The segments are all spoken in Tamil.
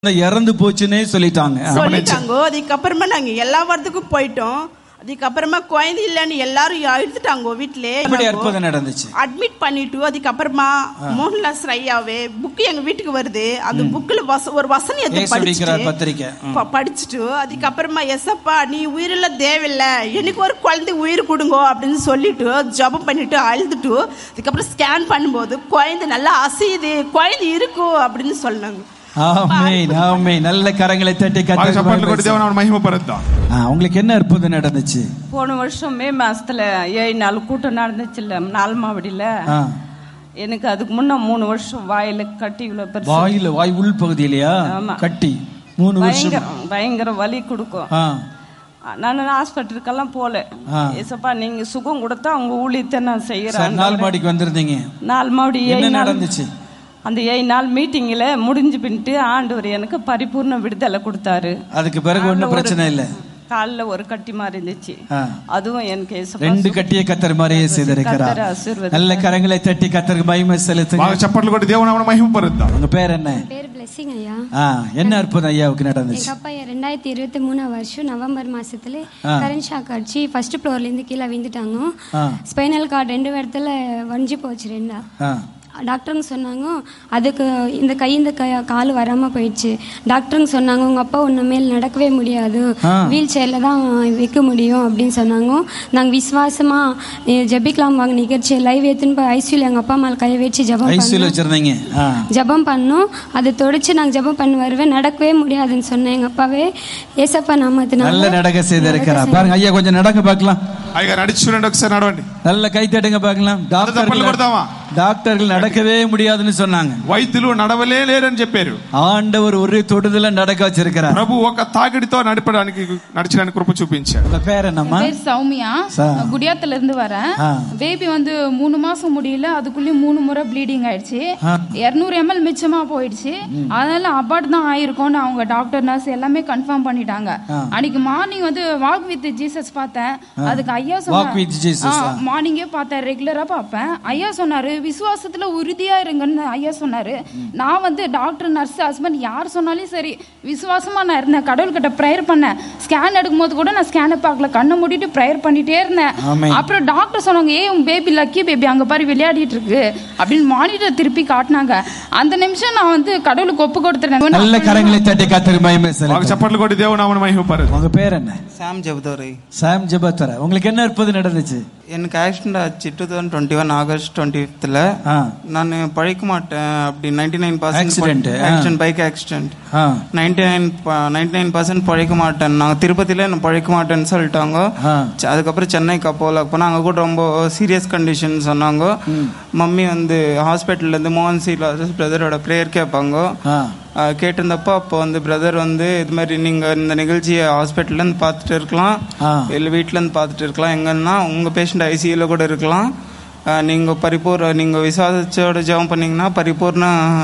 இறந்து போச்சுன்னே சொல்லிட்டாங்க சொல்லிட்டாங்க அதுக்கப்புறமா நாங்க எல்லா வாரத்துக்கும் போயிட்டோம் அதுக்கப்புறமா குழந்தை இல்லைன்னு எல்லாரும் எடுத்துட்டாங்க வீட்டிலே எப்படி அற்புதம் நடந்துச்சு அட்மிட் பண்ணிட்டு அதுக்கப்புறமா மோகன்லாஸ் ஐயாவே புக் எங்க வீட்டுக்கு வருது அந்த புக்ல வச ஒரு வசனம் எடுத்து இயேசு அடிக்கிறார் படிச்சுட்டு பத்திரிக்கை ம். ப- படிச்சுட்டு அதுக்கப்புறமா எஸ்அப்பா நீ உயிரில் தேவையில்லை எனக்கு ஒரு குழந்தை உயிர் கொடுங்க அப்படின்னு சொல்லிட்டு ஜெபம் பண்ணிட்டு அழுதுட்டு அதுக்கப்புறம் ஸ்கேன் பண்ணும்போது குழந்தை நல்லா அசையுது குழந்தை இருக்கும் அப்படின்னு சொன்னாங்க ஆமென் ஆமென் நல்ல கரங்களை தட்டி బాగా చప్పట్లు కొట్టి கத்த దేవుని నామమును మహిమపరుద్దాం உங்களுக்கு என்ன அற்புதம் நடந்துச்சு போன வருஷம் மே மாசத்துல ஏழு நாள் கூட்டம் நடந்துச்சுல்ல நாலு மாவடியில ஆ. எனக்கு அதுக்கு முன்ன மூணு வருஷம் வாயில கட்டி இவ்வளவு பெருசு வாயில வாய் உள் பகுதியிலையா ஆமா. கட்டி மூணு வருஷம் பயங்கர பயங்கர வலி கொடுக்கும் ஆ. நான் ஹாஸ்பிட்டலுக்கெல்லாம் போல ஆ. ஏசப்பா நீங்க சுகம் கொடுத்தா அவங்க ஊழியத்தை நான் சார், செய்யறேன் நாள் மாடிக்கு வந்திருந்தீங்க நாலு மாவடி என்ன ஏழு நாள் நடந்துச்சு அந்த ஏழு நாள் மீட்டிங்ல முடிஞ்சு பின்ட்டு ஆண்டவர் எனக்கு பரிபூர்ண விடுதலை கொடுத்தாரு அதுக்கு பிறகு ஒண்ணும் பிரச்சனை இல்ல கால்ல ஒரு கட்டி மாதிரி இருந்துச்சு ஆ. அதுவும் எனக்கு ஏசப்பா ரெண்டு கட்டிய கத்தர் மாதிரியே செய்திருக்கிறார் கர்த்தர் ஆசீர்வதிப்பார். நல்ல கரங்களை தட்டி கத்தருக்கு மகிமை செலுத்துங்க బాగా చప్పట్లు కొట్టి దేవుని నామమును మహిమపరుద్దాం உங்க பேர் என்ன பேர் பிளெஸிங் ஐயா ஆ என்ன அற்புதம் ஐயாவுக்கு நடந்துச்சு எங்க அப்பா ரெண்டாயிரத்தி இருபத்தி மூணாம் வருஷம் நவம்பர் மாசத்துல ஆ. கரண்ட் ஷாக் அடிச்சு ஃபர்ஸ்ட் ஃப்ளோர்ல இருந்து கீழே விழுந்துட்டாங்க ஆ. ஸ்பைனல் கார்டு ரெண்டு இடத்துல வஞ்சி போச்சு ரெண்டா ஆ. டாக்டருங்க சொன்னாங்க அதுக்கு இந்த கை இந்த கை கால் வராம போயிடுச்சு டாக்டருங்க சொன்னாங்க உங்க அப்பா உன்ன நடக்கவே முடியாது ஆ. வீல் சேர்ல தான் வைக்க முடியும் அப்படின்னு சொன்னாங்க நாங்க விசுவாசமா eh, ஜெபிக்கலாம் வாங்க நிகழ்ச்சி லைவ் ஏத்துன்னு போய் ஐசியூல எங்க அப்பா மேல கையை வச்சு ஜெபம் ஐசியூல பண்ணோம் வச்சிருந்தீங்க ஆ. ஜெபம் பண்ணோம் அதை தொடச்சு நாங்கள் ஜெபம் பண்ண வருவேன் நடக்கவே முடியாதுன்னு சொன்னேன் எங்கள் அப்பாவே ஏசப்பா நாமத்தினால நல்ல நடக்க செய்திருக்கிறார் பாருங்க ஐயா கொஞ்சம் நடங்க பார்க்கலாம் అయ్యగా నడిచి చూడండి ఒకసారి నడవండి நல்ல கை தட்டுங்க பார்க்கலாம் తప్పలు டாக்டர்கள் కొడతావా டாக்டர்கள் நடக்கவே முடியாதுன்னு சொன்னாங்க వైద్యులు నడవలే లేరని చెప్పారు ஆண்டவர் ஒரு தொடுதல நடக்க வச்சிருக்கிறார் ప్రభు ఒక తాకిడితో నడపడానికి నడిచడానికి కృప చూపించారు உங்க பேர் என்னம்மா பேர் சௌமியா சா. நான் குடியாத்துல இருந்து வரேன் ஆ. பேபி வந்து மூணு மாசம் முடியல அதுக்குள்ளேயும் மூணு முறை ப்ளீடிங் ஆயிடுச்சு இருநூறு எம்எல் மிச்சமா போயிடுச்சு அதனால அபார்ட் தான் ஆயிருக்கும்னு அவங்க டாக்டர் நர்ஸ் எல்லாமே கன்ஃபார்ம் பண்ணிட்டாங்க அன்னைக்கு மார்னிங் வந்து வாக் வித் ஜீசஸ் பார்த்தேன் அதுக்கு ஐயா Walk with Jesus, ஆ. மார்னிங்கே பார்த்தேன் ரெகுலரா பார்ப்பேன் ஐயா சொன்னாரு விசுவாசத்துல உறுதியா இருங்கன்னு ஐயா சொன்னாரு நான் வந்து டாக்டர் நர்ஸ் ஹஸ்பண்ட் யார் சொன்னாலும் சரி விசுவாசமா நான் இருந்தேன் கடவுள்கிட்ட ப்ரேயர் பண்ணேன் ஸ்கேன் எடுக்கும்போது கூட நான் ஸ்கேனை பார்க்கல கண்ணை மூடிட்டு ப்ரேயர் பண்ணிட்டே இருந்தேன் ஆமென். அப்புறம் டாக்டர் சொன்னாங்க ஏ உங்க பேபி லக்கி பேபி அங்க பாரு விளையாடிட்டு இருக்கு அப்படின்னு மானிட்டர் திருப்பி காட்டினாங்க அந்த நிமிஷம் நான் வந்து கடவுளுக்கு ஒப்பு கொடுத்துட்டேன் நல்ல கரங்களை தட்டி கத்தருக்கு மகிமை బాగా செலுத்துங்க చప్పట్లు కొట్టి దేవుని నామమును మహిమపరుద్దాం உங்க பேர் என்ன சாம் ஜெபதோரை சாம் ஜெபத்தர உங்களுக்கு என்ன அற்புதம் நடந்துச்சு எனக்கு ஆக்சிடென்ட் ஆச்சு two thousand twenty one August twenty ஃபிஃப்த்தில் ஆ. நான் பழைக்க மாட்டேன் அப்படி நைன்டி நைன் Accident, ஆ. ஆக்சிடென்ட் பைக் ஆக்சிடென்ட் ஆ. Ninety nine ninety nine percent பழைக்க மாட்டேன் நாங்கள் திருப்பதியில் நான் பழைக்க மாட்டேன்னு சொல்லிட்டாங்க ஆ. ச- அதுக்கப்புறம் சென்னைக்கு அப்போல போனால் அங்கே கூட ரொம்ப சீரியஸ் கண்டிஷன் சொன்னாங்க மம்மி வந்து ஹாஸ்பிட்டல்லேருந்து மோகன் சி பிரதரோட ப்ரேயர் கேட்பாங்க ஆ. ஆ, கேட்டிருந்தப்போ அப்போ வந்து பிரதர் வந்து இது மாதிரி நீங்கள் இந்த நிகழ்ச்சியை ஹாஸ்பிட்டல்லேருந்து பார்த்துட்டு இருக்கலாம் ஆ. இல்லை வீட்டிலேருந்து பார்த்துட்டு இருக்கலாம் எங்கன்னா உங்கள் பேஷண்ட் ஐசியூவில் கூட இருக்கலாம் நீங்கள் பரிபூர் நீங்கள் விசுவாசத்தோட ஜெபம் பண்ணீங்கன்னா பரிபூர்ண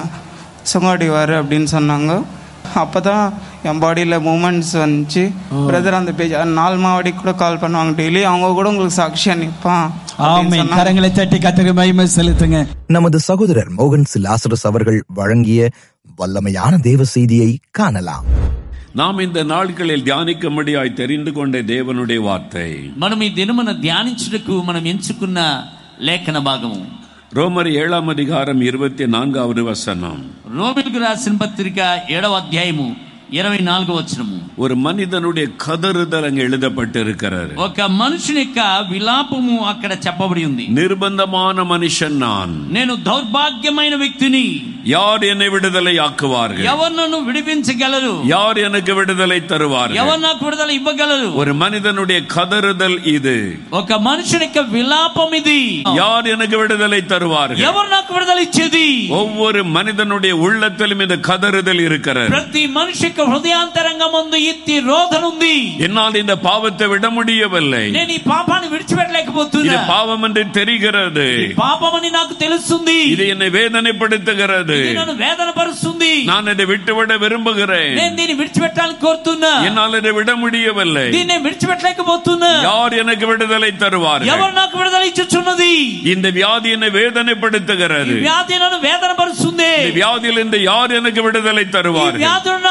சுகமடைவார் அப்படின்னு சொன்னாங்க அப்போ தான் என் பாடியில் மூமெண்ட்ஸ் வந்துச்சு பிரதர் அந்த பேஜ் நாலு மாவடிக்கு கூட கால் பண்ணுவாங்க டெய்லி அவங்க கூட உங்களுக்கு சாட்சியாக நிற்பான் ஆமென் கரங்களை தட்டி கத்தருக்கு மகிமை செலுத்துங்க நமது சகோதரர் மோகன் லாசரஸ் அவர்கள் வழங்கிய வல்லமையான தேவ செய்தியை காணலாம் நாம் இந்த நாட்களில் தியானிக்கும்படியாய் தெரிந்து கொண்ட தேவனுடைய வார்த்தை మనం ఈ దినమున ధ్యానించుటకు మనం ఎంచుకున్న లేఖన భాగము ரோமர் ஏழாம் அதிகாரம் இருபத்தி நான்காவது வசனம் రోమిలకు రాసిన పత్రిక ఏడవ అధ్యాయము ఇరవై నాలుగో వచనము ஒரு மனிதனுடைய கதறுதல் அங்கு எழுதப்பட்டிருக்கிறது ఒక మనుషుని యొక్క విలాపము అక్కడ చెప్పబడి ఉంది நிர்பந்தமான மனுஷன் நான் నేను దౌర్భాగ్యమైన వ్యక్తిని யார் என்னை விடுதலை ஆக்குவார்கள் ఎవరు నన్ను విడిపించగలరు யார் எனக்கு விடுதலை தருவார்கள் ఎవరు నాకు విడుదల ఇవ్వగలరు ஒரு மனிதனுடைய கதறுதல் இது ఒక మనుషుని యొక్క విలాపం ఇది யார் எனக்கு விடுதலை தருவார்கள் ఎవరు నాకు విడుదల ఇచ్చేది ஒவ்வொரு மனிதனுடைய உள்ளத்திலும் இந்த கதறுதல் இருக்கிறது ప్రతి మనిషి యొక్క హృదయాంతరంగం ముందు ఇత్తి రోధన ఉంది என்னால் இந்த பாவத்தை விட முடியவில்லை నేను ఈ పాపాన్ని இது విడిచిపెట్టలేకపోతున్నా பாவம் என்று தெரிகிறது పాపమని నాకు తెలుస్తుంది இது என்னை வேதனைப்படுத்துகிறது ఇది నన్ను వేదన పరుస్తుంది நான் இதை விட்டுவிட விரும்புகிறேன் నేను దీన్ని విడిచిపెట్టాలని కోరుతున్నా என்னால் இதை விட முடியவில்லை దీన్ని విడిచిపెట్టలేకపోతున్నా யார் எனக்கு விடுதலை தருவார்கள் ఎవరు నాకు విడుదల ఇచ్చుచున్నది இந்த வியாதி என்னை ఈ வேதனைப்படுத்துகிறது వ్యాధి నన్ను వేదన పరుస్తుంది இந்த வியாதியிலிருந்து யார் எனக்கு விடுதலை ఈ தருவார்கள் వ్యాధులను